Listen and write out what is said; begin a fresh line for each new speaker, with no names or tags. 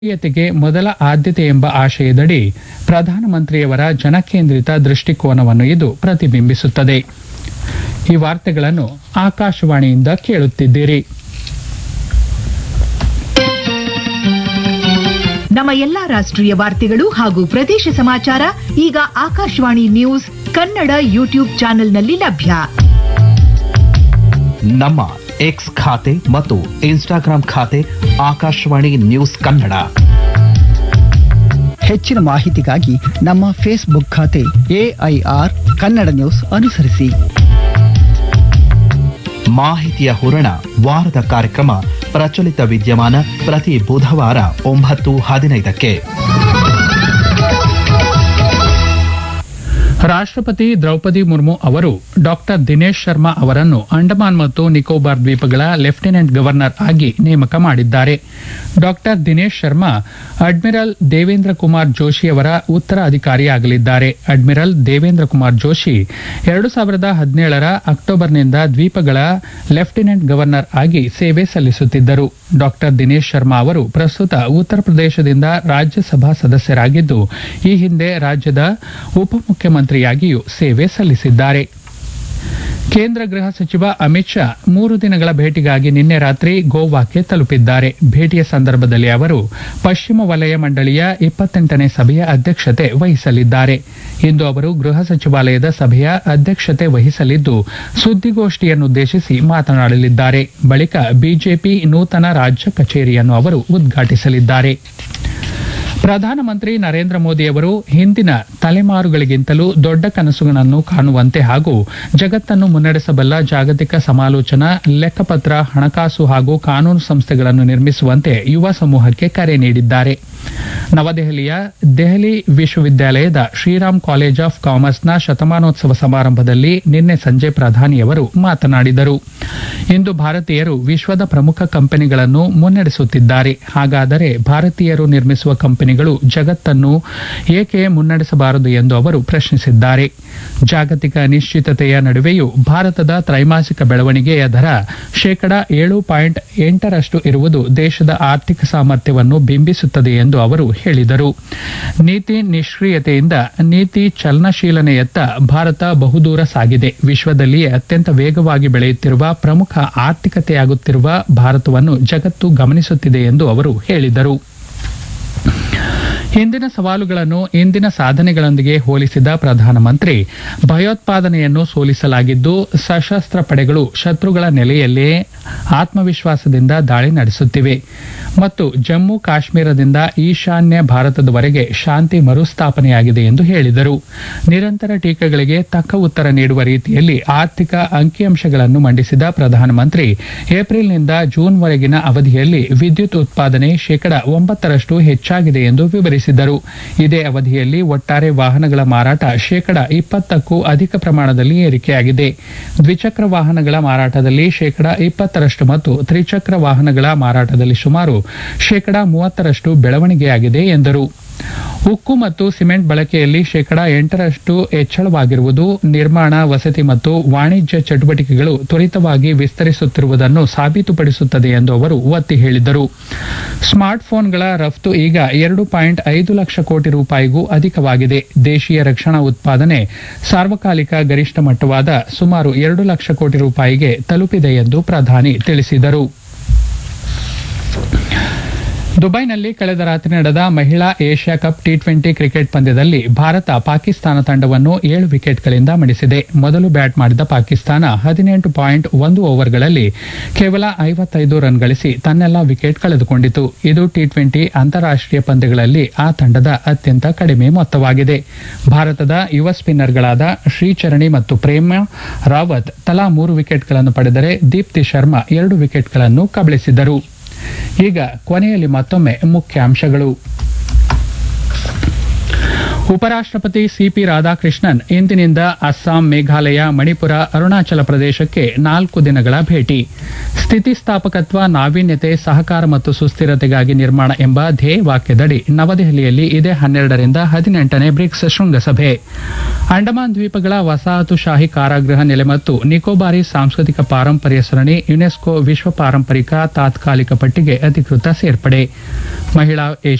ರಾಷ್ಟ್ರೀಯತೆಗೆ ಮೊದಲ ಆದ್ಯತೆ ಎಂಬ ಆಶಯದಡಿ ಪ್ರಧಾನಮಂತ್ರಿಯವರ ಜನಕೇಂದ್ರಿತ ದೃಷ್ಟಿಕೋನವನ್ನು ಇದು ಪ್ರತಿಬಿಂಬಿಸುತ್ತದೆ ಈ ವಾರ್ತೆಗಳನ್ನು ಆಕಾಶವಾಣಿಯಿಂದ ಕೇಳುತ್ತಿದ್ದೀರಿ
ನಮ್ಮ ಎಲ್ಲಾ ರಾಷ್ಟ್ರೀಯ ವಾರ್ತೆಗಳು ಹಾಗೂ ಪ್ರದೇಶ ಸಮಾಚಾರ ಈಗ ಆಕಾಶವಾಣಿ ನ್ಯೂಸ್ ಕನ್ನಡ ಯೂಟ್ಯೂಬ್ ಚಾನೆಲ್ನಲ್ಲಿ ಲಭ್ಯ
ನಮ್ಮ ಎಕ್ಸ್ ಖಾತೆ ಮತ್ತು ಇನ್ಸ್ಟಾಗ್ರಾಂ ಖಾತೆ ಆಕಾಶವಾಣಿ ನ್ಯೂಸ್ ಕನ್ನಡ
ಹೆಚ್ಚಿನ ಮಾಹಿತಿಗಾಗಿ ನಮ್ಮ ಫೇಸ್ಬುಕ್ ಖಾತೆ ಎಐಆರ್ ಕನ್ನಡ ನ್ಯೂಸ್ ಅನುಸರಿಸಿ
ಮಾಹಿತಿಯ ಹೂರಣ ವಾರದ ಕಾರ್ಯಕ್ರಮ ಪ್ರಚಲಿತ ವಿದ್ಯಮಾನ ಪ್ರತಿ ಬುಧವಾರ ಒಂಬತ್ತು ಹದಿನೈದಕ್ಕೆ
ರಾಷ್ಟ್ರಪತಿ ದ್ರೌಪದಿ ಮುರ್ಮು ಅವರು ಡಾಕ್ಟರ್ ದಿನೇಶ್ ಶರ್ಮಾ ಅವರನ್ನು ಅಂಡಮಾನ್ ಮತ್ತು ನಿಕೋಬಾರ್ ದ್ವೀಪಗಳ ಲೆಫ್ಟಿನೆಂಟ್ ಗವರ್ನರ್ ಆಗಿ ನೇಮಕ ಮಾಡಿದ್ದಾರೆ ಡಾಕ್ಟರ್ ದಿನೇಶ್ ಶರ್ಮಾ ಅಡ್ಮಿರಲ್ ದೇವೇಂದ್ರ ಕುಮಾರ್ ಜೋಶಿ ಅವರ ಉತ್ತರಾಧಿಕಾರಿಯಾಗಲಿದ್ದಾರೆ ಅಡ್ಮಿರಲ್ ದೇವೇಂದ್ರ ಕುಮಾರ್ ಜೋಶಿ ಎರಡು ಸಾವಿರದ ಹದಿನೇಳರ ಅಕ್ಟೋಬರ್ನಿಂದ ದ್ವೀಪಗಳ ಲೆಫ್ಟಿನೆಂಟ್ ಗವರ್ನರ್ ಆಗಿ ಸೇವೆ ಸಲ್ಲಿಸುತ್ತಿದ್ದರು ಡಾಕ್ಟರ್ ದಿನೇಶ್ ಶರ್ಮಾ ಅವರು ಪ್ರಸ್ತುತ ಉತ್ತರ ಪ್ರದೇಶದಿಂದ ರಾಜ್ಯಸಭಾ ಸದಸ್ಯರಾಗಿದ್ದು ಈ ಹಿಂದೆ ರಾಜ್ಯದ ಉಪಮುಖ್ಯಮಂತ್ರಿಯಾಗಿಯೂ ಸೇವೆ ಸಲ್ಲಿಸಿದ್ದಾರೆ ಕೇಂದ್ರ ಗೃಹ ಸಚಿವ ಅಮಿತ್ ಶಾ ಮೂರು ದಿನಗಳ ಭೇಟಿಗಾಗಿ ನಿನ್ನೆ ರಾತ್ರಿ ಗೋವಾಕ್ಕೆ ತಲುಪಿದ್ದಾರೆ ಭೇಟಿಯ ಸಂದರ್ಭದಲ್ಲಿ ಅವರು ಪಶ್ಚಿಮ ವಲಯ ಮಂಡಳಿಯ ಇಪ್ಪತ್ತೆಂಟನೇ ಸಭೆಯ ಅಧ್ಯಕ್ಷತೆ ವಹಿಸಲಿದ್ದಾರೆ ಇಂದು ಅವರು ಗೃಹ ಸಚಿವಾಲಯದ ಸಭೆಯ ಅಧ್ಯಕ್ಷತೆ ವಹಿಸಲಿದ್ದು ಸುದ್ದಿಗೋಷ್ಠಿಯನ್ನುದ್ದೇಶಿಸಿ ಮಾತನಾಡಲಿದ್ದಾರೆ ಬಳಿಕ ಬಿಜೆಪಿ ನೂತನ ರಾಜ್ಯ ಕಚೇರಿಯನ್ನು ಅವರು ಉದ್ಘಾಟಿಸಲಿದ್ದಾರೆ ಪ್ರಧಾನಮಂತ್ರಿ ನರೇಂದ್ರ ಮೋದಿ ಅವರು ಹಿಂದಿನ ತಲೆಮಾರುಗಳಿಗಿಂತಲೂ ದೊಡ್ಡ ಕನಸುಗಳನ್ನು ಕಾಣುವಂತೆ ಹಾಗೂ ಜಗತ್ತನ್ನು ಮುನ್ನಡೆಸಬಲ್ಲ ಜಾಗತಿಕ ಸಮಾಲೋಚನಾ ಲೆಕ್ಕಪತ್ರ ಹಣಕಾಸು ಹಾಗೂ ಕಾನೂನು ಸಂಸ್ಥೆಗಳನ್ನು ನಿರ್ಮಿಸುವಂತೆ ಯುವ ಸಮೂಹಕ್ಕೆ ಕರೆ ನೀಡಿದ್ದಾರೆ ನವದೆಹಲಿಯ ದೆಹಲಿ ವಿಶ್ವವಿದ್ಯಾಲಯದ ಶ್ರೀರಾಮ್ ಕಾಲೇಜ್ ಆಫ್ ಕಾಮರ್ಸ್ನ ಶತಮಾನೋತ್ಸವ ಸಮಾರಂಭದಲ್ಲಿ ನಿನ್ನೆ ಸಂಜೆ ಪ್ರಧಾನಿಯವರು ಮಾತನಾಡಿದರು ಇಂದು ಭಾರತೀಯರು ವಿಶ್ವದ ಪ್ರಮುಖ ಕಂಪನಿಗಳನ್ನು ಮುನ್ನಡೆಸುತ್ತಿದ್ದಾರೆ ಹಾಗಾದರೆ ಭಾರತೀಯರು ನಿರ್ಮಿಸುವ ಕಂಪನಿಗಳು ಜಗತ್ತನ್ನು ಏಕೆ ಮುನ್ನಡೆಸಬಾರದು ಎಂದು ಅವರು ಪ್ರಶ್ನಿಸಿದ್ದಾರೆ ಜಾಗತಿಕ ಅನಿಶ್ಚಿತತೆಯ ನಡುವೆಯೂ ಭಾರತದ ತ್ರೈಮಾಸಿಕ ಬೆಳವಣಿಗೆಯ ದರ ಶೇಕಡ ಏಳು ಪಾಯಿಂಟ್ ಎಂಟರಷ್ಟು ಇರುವುದು ದೇಶದ ಆರ್ಥಿಕ ಸಾಮರ್ಥ್ಯವನ್ನು ಬಿಂಬಿಸುತ್ತದೆ ಎಂದು ಅವರು ಹೇಳಿದರು ನೀತಿ ನಿಷ್ಕ್ರಿಯತೆಯಿಂದ ನೀತಿ ಚಲನಶೀಲನೆಯತ್ತ ಭಾರತ ಬಹುದೂರ ಸಾಗಿದೆ ವಿಶ್ವದಲ್ಲಿಯೇ ಅತ್ಯಂತ ವೇಗವಾಗಿ ಬೆಳೆಯುತ್ತಿರುವ ಪ್ರಮುಖ ಆರ್ಥಿಕತೆಯಾಗುತ್ತಿರುವ ಭಾರತವನ್ನು ಜಗತ್ತು ಗಮನಿಸುತ್ತಿದೆ ಎಂದು ಅವರು ಹೇಳಿದರು ಹಿಂದಿನ ಸವಾಲುಗಳನ್ನು ಇಂದಿನ ಸಾಧನೆಗಳೊಂದಿಗೆ ಹೋಲಿಸಿದ ಪ್ರಧಾನಮಂತ್ರಿ ಭಯೋತ್ಪಾದನೆಯನ್ನು ಸೋಲಿಸಲಾಗಿದ್ದು ಸಶಸ್ತ್ರ ಪಡೆಗಳು ಶತ್ರುಗಳ ನೆಲೆಯಲ್ಲೇ ಆತ್ಮವಿಶ್ವಾಸದಿಂದ ದಾಳಿ ನಡೆಸುತ್ತಿವೆ ಮತ್ತು ಜಮ್ಮು ಕಾಶ್ಮೀರದಿಂದ ಈಶಾನ್ಯ ಭಾರತದವರೆಗೆ ಶಾಂತಿ ಮರುಸ್ಥಾಪನೆಯಾಗಿದೆ ಎಂದು ಹೇಳಿದರು ನಿರಂತರ ಟೀಕೆಗಳಿಗೆ ತಕ್ಕ ಉತ್ತರ ನೀಡುವ ರೀತಿಯಲ್ಲಿ ಆರ್ಥಿಕ ಅಂಕಿಅಂಶಗಳನ್ನು ಮಂಡಿಸಿದ ಪ್ರಧಾನಮಂತ್ರಿ ಏಪ್ರಿಲ್ನಿಂದ ಜೂನ್ವರೆಗಿನ ಅವಧಿಯಲ್ಲಿ ವಿದ್ಯುತ್ ಉತ್ಪಾದನೆ ಶೇಕಡ ಒಂಬತ್ತರಷ್ಟು ಹೆಚ್ಚಾಗಿದೆ ಎಂದು ವಿವರಿಸಿದರು ಇದೇ ಅವಧಿಯಲ್ಲಿ ಒಟ್ಟಾರೆ ವಾಹನಗಳ ಮಾರಾಟ ಶೇಕಡ ಇಪ್ಪತ್ತಕ್ಕೂ ಅಧಿಕ ಪ್ರಮಾಣದಲ್ಲಿ ಏರಿಕೆಯಾಗಿದೆ ದ್ವಿಚಕ್ರ ವಾಹನಗಳ ಮಾರಾಟದಲ್ಲಿ ಶೇಕಡ ಇಪ್ಪತ್ತರಷ್ಟು ಮತ್ತು ತ್ರಿಚಕ್ರ ವಾಹನಗಳ ಮಾರಾಟದಲ್ಲಿ ಸುಮಾರು ಶೇಕಡ ಮೂವತ್ತರಷ್ಟು ಬೆಳವಣಿಗೆಯಾಗಿದೆ ಎಂದರು ಉಕ್ಕು ಮತ್ತು ಸಿಮೆಂಟ್ ಬಳಕೆಯಲ್ಲಿ ಶೇಕಡ ಎಂಟರಷ್ಟು ಹೆಚ್ಚಳವಾಗಿರುವುದು ನಿರ್ಮಾಣ ವಸತಿ ಮತ್ತು ವಾಣಿಜ್ಯ ಚಟುವಟಿಕೆಗಳು ತ್ವರಿತವಾಗಿ ವಿಸ್ತರಿಸುತ್ತಿರುವುದನ್ನು ಸಾಬೀತುಪಡಿಸುತ್ತದೆ ಎಂದು ಅವರು ಒತ್ತಿ ಹೇಳಿದರು ಸ್ಮಾರ್ಟ್ ಫೋನ್ಗಳ ರಫ್ತು ಈಗ ಎರಡು ಪಾಯಿಂಟ್ ಐದು ಲಕ್ಷ ಕೋಟಿ ರೂಪಾಯಿಗೂ ಅಧಿಕವಾಗಿದೆ ದೇಶೀಯ ರಕ್ಷಣಾ ಉತ್ಪಾದನೆ ಸಾರ್ವಕಾಲಿಕ ಗರಿಷ್ಠ ಮಟ್ಟವಾದ ಸುಮಾರು ಎರಡು ಲಕ್ಷ ಕೋಟಿ ರೂಪಾಯಿಗೆ ತಲುಪಿದೆ ಎಂದು ಪ್ರಧಾನಿ ತಿಳಿಸಿದರು ದುಬೈನಲ್ಲಿ ಕಳೆದ ರಾತ್ರಿ ನಡೆದ ಮಹಿಳಾ Asia cup T twenty cricket ಪಂದ್ಯದಲ್ಲಿ ಭಾರತ ಪಾಕಿಸ್ತಾನ ತಂಡವನ್ನು ಏಳು ವಿಕೆಟ್ಗಳಿಂದ ಮಣಿಸಿದೆ ಮೊದಲು ಬ್ಯಾಟ್ ಮಾಡಿದ ಪಾಕಿಸ್ತಾನ ಹದಿನೆಂಟು ಪಾಯಿಂಟ್ ಒಂದು ಓವರ್ಗಳಲ್ಲಿ ಕೇವಲ ಐವತ್ತೈದು ರನ್ ಗಳಿಸಿ ತನ್ನೆಲ್ಲ ವಿಕೆಟ್ ಕಳೆದುಕೊಂಡಿತು ಇದು ಟಿ ಟ್ವೆಂಟಿ ಅಂತಾರಾಷ್ಟೀಯ ಪಂದ್ಯಗಳಲ್ಲಿ ಆ ತಂಡದ ಅತ್ಯಂತ ಕಡಿಮೆ ಮೊತ್ತವಾಗಿದೆ ಭಾರತದ ಯುವ ಸ್ಪಿನ್ನರ್ಗಳಾದ ಶ್ರೀಚರಣಿ ಮತ್ತು ಪ್ರೇಮ ರಾವತ್ ತಲಾ ಮೂರು ವಿಕೆಟ್ಗಳನ್ನು ಪಡೆದರೆ ದೀಪ್ತಿ ಶರ್ಮಾ ಎರಡು ವಿಕೆಟ್ಗಳನ್ನು ಕಬಳಿಸಿದರು ಈಗ ಕೊನೆಯಲ್ಲಿ ಮತ್ತೊಮ್ಮೆ ಮುಖ್ಯಾಂಶಗಳು ಉಪರಾಷ್ಟ್ರಪತಿ ಸಿಪಿ ರಾಧಾಕೃಷ್ಣನ್ ಇಂದಿನಿಂದ ಅಸ್ಸಾಂ ಮೇಘಾಲಯ ಮಣಿಪುರ ಅರುಣಾಚಲ ಪ್ರದೇಶಕ್ಕೆ ನಾಲ್ಕು ದಿನಗಳ ಭೇಟಿ ಸ್ಥಿತಿಸ್ಥಾಪಕತ್ವ ನಾವೀನ್ಯತೆ ಸಹಕಾರ ಮತ್ತು ಸುಸ್ಥಿರತೆಗಾಗಿ ನಿರ್ಮಾಣ ಎಂಬ ಧ್ಯೇಯ ವಾಕ್ಯದಡಿ ನವದೆಹಲಿಯಲ್ಲಿ ಇದೇ ಹನ್ನೆರಡರಿಂದ ಹದಿನೆಂಟನೇ ಬ್ರಿಕ್ಸ್ ಶೃಂಗಸಭೆ ಅಂಡಮಾನ್ ದ್ವೀಪಗಳ ವಸಾಹತುಶಾಹಿ ಕಾರಾಗೃಹ ನೆಲೆ ಮತ್ತು ನಿಕೋಬಾರಿ ಸಾಂಸ್ಕೃತಿಕ ಪಾರಂಪರ್ಯ ಸರಣಿ ಯುನೆಸ್ಕೋ ವಿಶ್ವ ಪಾರಂಪರಿಕ ತಾತ್ಕಾಲಿಕ ಪಟ್ಟಿಗೆ ಅಧಿಕೃತ ಸೇರ್ಪಡೆ ಮಹಿಳಾ